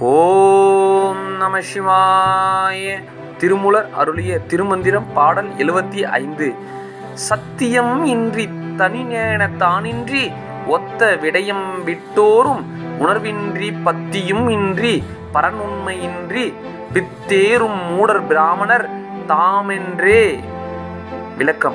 ஓம் நம சிவாய திருமுலர் அருளிய திருமந்திரம் பாடல் எழுவத்தி ஐந்து சத்தியம் இன்றி தனிநேன தானின்றி ஒத்த விடயம் விட்டோரும் உணர்வின்றி பத்தியும் இன்றி பரனுண்மையின்றி பித்தேறும் மூடர் பிராமணர் தாமென்றே விளக்கம்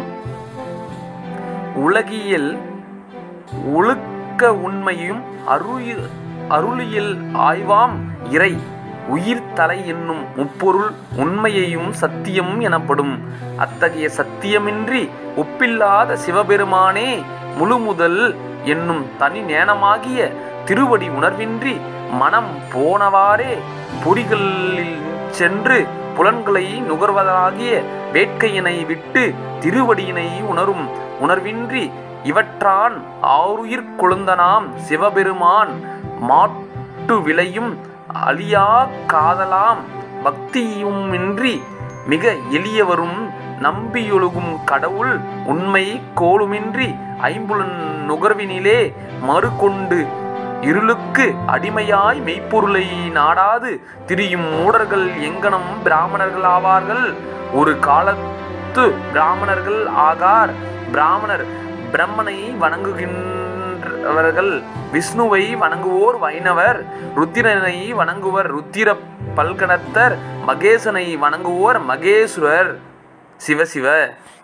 உலகியல் ஒழுக்க உண்மையும் அருள் அருளியல் ஆய்வாம் இறை உயிர் தலை என்னும் முப்பொருள் உண்மையையும் சத்தியம் எனப்படும் அத்தகைய சத்தியமின்றி ஒப்பில்லாத சிவபெருமானே முழுமுதல் என்னும் தனி நேனமாகிய திருவடி உணர்வின்றி மனம் போனவாறே பொறிகளில் சென்று புலன்களை நுகர்வதாகிய வேட்கையினை விட்டு திருவடியினை உணரும் உணர்வின்றி இவற்றான் ஆருயிர் கொழுந்தனாம் சிவபெருமான் மாட்டு விளையும் அழியா காதலாம் பக்தியுமின்றி மிக எளியவரும் நம்பியொழுகும் கடவுள் உண்மை கோளுமின்றி ஐம்புலன் நுகர்வினிலே மறுகொண்டு இருளுக்கு அடிமையாய் மெய்ப்பொருளை நாடாது திரியும் மூடர்கள் எங்கனம் பிராமணர்கள் ஆவார்கள் ஒரு காலத்து பிராமணர்கள் ஆகார் பிராமணர் பிரம்மனை வணங்குகின்றவர்கள் விஷ்ணுவை வணங்குவோர் வைணவர் ருத்திரனை வணங்குவர் ருத்திர பல்கணத்தர் மகேசனை வணங்குவோர் மகேசுரர் சிவ சிவ